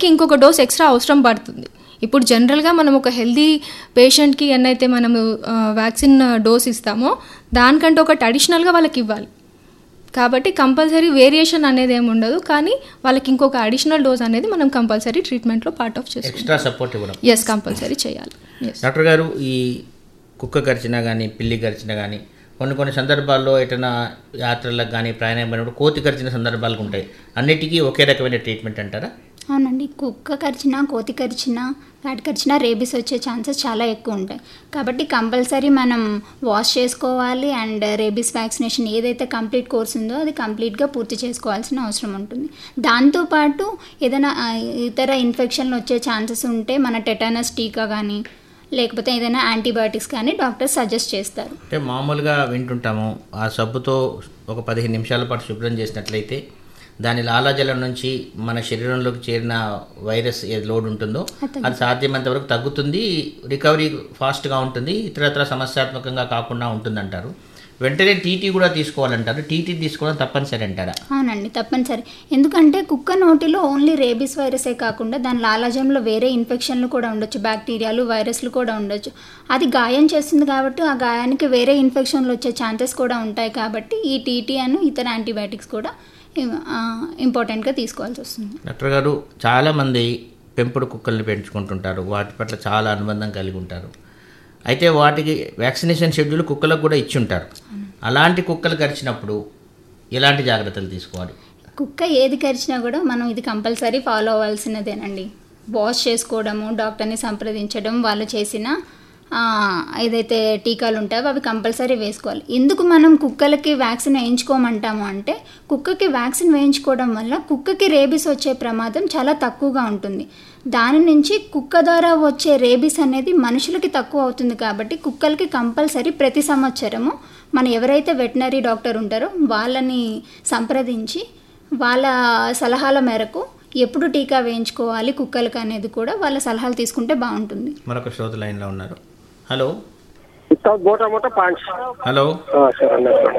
వాళ్ళకి ఇంకొక dose extra అవసరం పడుతుంది ఇప్పుడు జనరల్గా మనం ఒక హెల్దీ పేషెంట్కి ఎన్నైతే మనము వ్యాక్సిన్ డోస్ ఇస్తామో దానికంటే ఒకటి అడిషనల్గా వాళ్ళకి ఇవ్వాలి కాబట్టి కంపల్సరీ వేరియేషన్ అనేది ఏమి ఉండదు కానీ వాళ్ళకి ఇంకొక అడిషనల్ డోస్ అనేది మనం కంపల్సరీ ట్రీట్మెంట్లో పార్ట్ ఆఫ్ చేసుకోవాలి ఎక్స్ట్రా సపోర్ట్ ఇవ్వడం ఎస్ కంపల్సరీ చేయాలి ఎస్ డాక్టర్ గారు ఈ కుక్క కరిచినా కానీ పిల్లి కరిచినా కానీ కొన్ని కొన్ని సందర్భాల్లో ఎటైనా యాత్రలకు కానీ ప్రయాణం అయినప్పుడు కోతి కరిచిన సందర్భాలు ఉంటాయి అన్నిటికీ ఒకే రకమైన ట్రీట్మెంట్ అంటారా అవునండి కుక్క కరిచినా కోతి కరిచినా వాటి కరిచినా రేబీస్ వచ్చే ఛాన్సెస్ చాలా ఎక్కువ ఉంటాయి కాబట్టి కంపల్సరీ మనం వాష్ చేసుకోవాలి అండ్ రేబీస్ వ్యాక్సినేషన్ ఏదైతే కంప్లీట్ కోర్స్ ఉందో అది కంప్లీట్గా పూర్తి చేసుకోవాల్సిన అవసరం ఉంటుంది దాంతోపాటు ఏదైనా ఆ, ఇతర ఇన్ఫెక్షన్లు వచ్చే ఛాన్సెస్ ఉంటే మన టెటానస్ టీకా కానీ లేకపోతే ఏదైనా యాంటీబయాటిక్స్ కానీ డాక్టర్ సజెస్ట్ చేస్తారు అంటే మామూలుగా వింటుంటాము ఆ సబ్బుతో ఒక పదిహేను నిమిషాల పాటు శుభ్రం చేసినట్లయితే దాని లాలాజలం నుంచి మన శరీరంలోకి చేరిన వైరస్ ఏ లోడ్ ఉంటుందో అది సాధ్యమైనంత వరకు తగ్గుతుంది రికవరీ ఫాస్ట్గా ఉంటుంది ఇతరత్ర సమస్యాత్మకంగా కాకుండా ఉంటుందంటారు వెంటనే టీటీ కూడా తీసుకోవాలంటారు టీటీ తీసుకోవడం తప్పనిసరి అంటారా అవునండి తప్పనిసరి ఎందుకంటే కుక్క నోటిలో ఓన్లీ రేబీస్ వైరసే కాకుండా దాని లాలాజంలో వేరే ఇన్ఫెక్షన్లు కూడా ఉండొచ్చు బ్యాక్టీరియాలు వైరస్లు కూడా ఉండొచ్చు అది గాయం చేస్తుంది కాబట్టి ఆ గాయానికి వేరే ఇన్ఫెక్షన్లు వచ్చే ఛాన్సెస్ కూడా ఉంటాయి కాబట్టి ఈ టీటీ అను ఇతర యాంటీబయాటిక్స్ కూడా ఇంపార్టెంట్గా తీసుకోవాల్సి వస్తుంది డాక్టర్ గారు చాలామంది పెంపుడు కుక్కల్ని పెంచుకుంటుంటారు వాటి పట్ల చాలా అనుబంధం కలిగి ఉంటారు అయితే వాటికి వ్యాక్సినేషన్ షెడ్యూల్ కుక్కలకు కూడా ఇచ్చి ఉంటారు అలాంటి కుక్కలు కరిచినప్పుడు ఎలాంటి జాగ్రత్తలు తీసుకోవాలి కుక్క ఏది కరిచినా కూడా మనం ఇది కంపల్సరీ ఫాలో అవ్వాల్సినదేనండి వాష్ చేసుకోవడము డాక్టర్ని సంప్రదించడం వాళ్ళు చేసిన ఆ, ఏదైతే టీకాలు ఉంటాయో అవి కంపల్సరీ వేసుకోవాలి ఎందుకు మనం కుక్కలకి వ్యాక్సిన్ వేయించుకోమంటాము అంటే కుక్కకి వ్యాక్సిన్ వేయించుకోవడం వల్ల కుక్కకి రేబీస్ వచ్చే ప్రమాదం చాలా తక్కువగా ఉంటుంది దాని నుంచి కుక్క ద్వారా వచ్చే రేబీస్ అనేది మనుషులకి తక్కువ అవుతుంది కాబట్టి కుక్కలకి కంపల్సరీ ప్రతి సంవత్సరము మన ఎవరైతే వెటనరీ డాక్టర్ ఉంటారో వాళ్ళని సంప్రదించి వాళ్ళ సలహాల మేరకు ఎప్పుడు టీకా వేయించుకోవాలి కుక్కలకి అనేది కూడా వాళ్ళ సలహాలు తీసుకుంటే బాగుంటుంది మరొక శ్రోత లైన్లో ఉన్నారు హలో వితౌట్ మోటా మోటా పాంచ్ హలో సార్ అన్నారు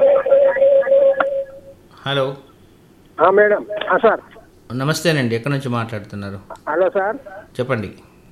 హలో ఆ, మేడం ఆ, సార్ నమస్తేనండి ఎక్కడి నుంచి మాట్లాడుతున్నారు హలో సార్ చెప్పండి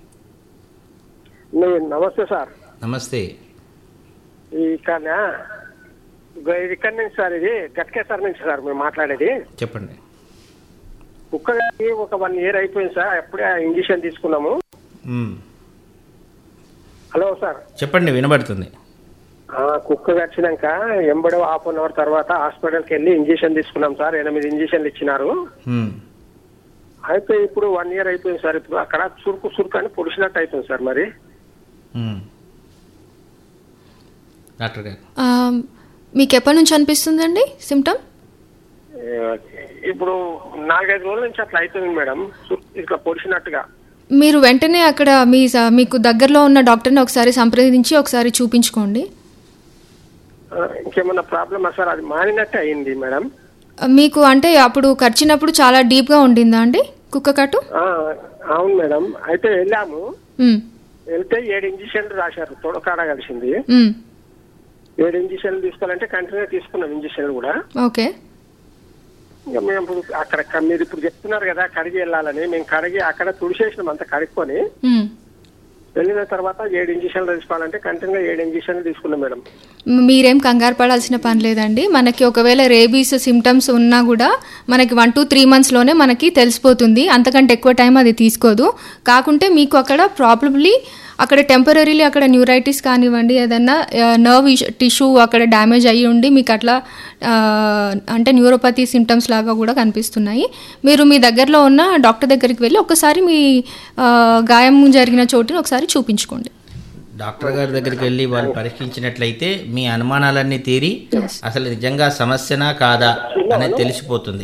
మీ నమస్తే సార్ నమస్తే ఈ ఇక్కడ ఇది ఇక్కడ నుంచి సార్ ఇది గట్కేసర్ నుంచి సార్ మేము మాట్లాడేది చెప్పండి కుక్కకి ఒక వన్ ఇయర్ అయిపోయింది సార్ అప్పుడే ఇంజక్షన్ తీసుకున్నాము మ్మ్. హలో సార్ చెప్పండి వినబడుతుంది ఆ, కుక్క వచ్చినాక ఎంబడో హాఫ్ అన్ అవర్ తర్వాత హాస్పిటల్కి వెళ్ళి ఇంజక్షన్ తీసుకున్నాం సార్ ఎనిమిది ఇంజక్షన్లు ఇచ్చినారు మ్మ్. అయితే ఇప్పుడు వన్ ఇయర్ అయిపోయింది సార్ ఇప్పుడు అక్కడ చురుకు చురుకు అని పొడిచినట్టు అయిపోయింది సార్ మరి మ్మ్. డాక్టర్ గారు ఆ, మీకు ఎప్పటి నుంచి అనిపిస్తుందండి సిమ్టమ్ ఏ, ఇప్పుడు నాలుగైదు రోజుల నుంచి అట్లా అయిపోయింది మేడం చురుకు ఇట్లా పొడిచినట్టుగా మీరు వెంటనే అక్కడ మీ స- మీకు దగ్గరలో ఉన్న డాక్టర్ని ఒకసారి సంప్రదించి ఒకసారి చూపించుకోండి ఆ, ఇంకేమన్నా ప్రాబ్లమా సార్ అది మానినట్టే అయింది మేడం ఆ, మీకు అంటే అప్పుడు ఖర్చినప్పుడు చాలా డీప్గా ఉండిందా అండి కుక్క కట్టు ఆ, అవును మేడం అయితే వెళ్ళాము మ్, వెళ్తే ఏడు ఇంజక్షన్లు రాశారు తొడకాడ కలిసింది మ్, ఏడు ఇంజక్షన్లు తీసుకోవాలంటే కంటిన్యూ తీసుకున్నాం ఇంజక్షన్లు కూడా ఓకే ఇంకా మేము ఇప్పుడు అక్కడ మీరు ఇప్పుడు చెప్తున్నారు కదా కడిగి వెళ్ళాలని మేము కడిగి అక్కడ తుడిచేసినాం అంత కడుక్కొని మ్. వెళ్ళిన తర్వాత ఏడు ఇంజక్షన్లు తీసుకోవాలంటే కంటిన్యూ ఏడు ఇంజక్షన్లు తీసుకున్నాం మేడం మీరేం కంగారు పడాల్సిన పని లేదండి మనకి ఒకవేళ రేబీస్ సిమ్టమ్స్ ఉన్నా కూడా మనకి వన్ టు త్రీ మంత్స్లోనే మనకి తెలిసిపోతుంది అంతకంటే ఎక్కువ టైం అది తీసుకోదు కాకుంటే మీకు అక్కడ ప్రాబ్లమ్లీ అక్కడ టెంపరీలీ అక్కడ న్యూరైటిస్ కానివ్వండి ఏదన్నా నర్వ్ టిష్యూ అక్కడ డ్యామేజ్ అయ్యి ఉండి మీకు అట్లా ఆ, అంటే న్యూరోపతి సిమ్టమ్స్ లాగా కూడా కనిపిస్తున్నాయి మీరు మీ దగ్గరలో ఉన్న డాక్టర్ దగ్గరికి వెళ్ళి ఒకసారి మీ ఆ, గాయం జరిగిన చోటుని ఒకసారి చూపించుకోండి డాక్టర్ గారి దగ్గరికి వెళ్ళి వాళ్ళు పరీక్షించినట్లయితే మీ అనుమానాలన్నీ తీరి అసలు నిజంగా సమస్యనా కాదా అనేది తెలిసిపోతుంది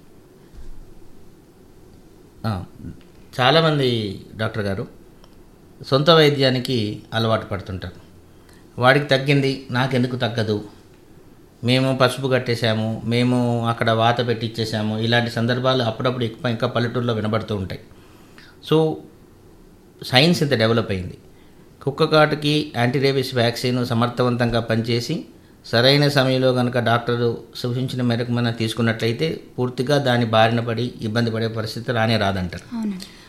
ఆ, చాలామంది డాక్టర్ గారు సొంత వైద్యానికి అలవాటు పడుతుంటారు వాడికి తగ్గింది నాకెందుకు తగ్గదు మేము పసుపు కట్టేశాము మేము అక్కడ వాత పెట్టిచ్చేసాము ఇలాంటి సందర్భాలు అప్పుడప్పుడు ఎక్కువ ఇంకా పల్లెటూరులో వినబడుతూ ఉంటాయి సో సైన్స్ ఇంత డెవలప్ అయింది కుక్క కాటుకి యాంటీరేబిస్ వ్యాక్సిన్ సమర్థవంతంగా పనిచేసి సరైన సమయంలో కనుక డాక్టరు సూచించిన మేరకు మనం తీసుకున్నట్లయితే పూర్తిగా దాని బారిన పడి ఇబ్బంది పడే పరిస్థితి రానే రాదంటారు అవునండి